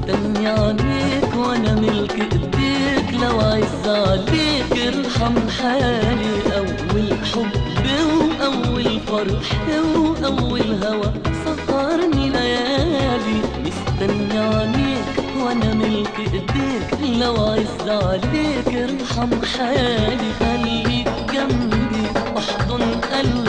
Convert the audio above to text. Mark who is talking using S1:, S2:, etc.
S1: مستني عليك وانا ملك ايديك لو عز عليك ارحم حالي اول حب واول فرح واول هوى سهرني ليالي مستني عليك وانا ملك ايديك لو عز عليك ارحم حالي خليك جنبي واحضن قلبي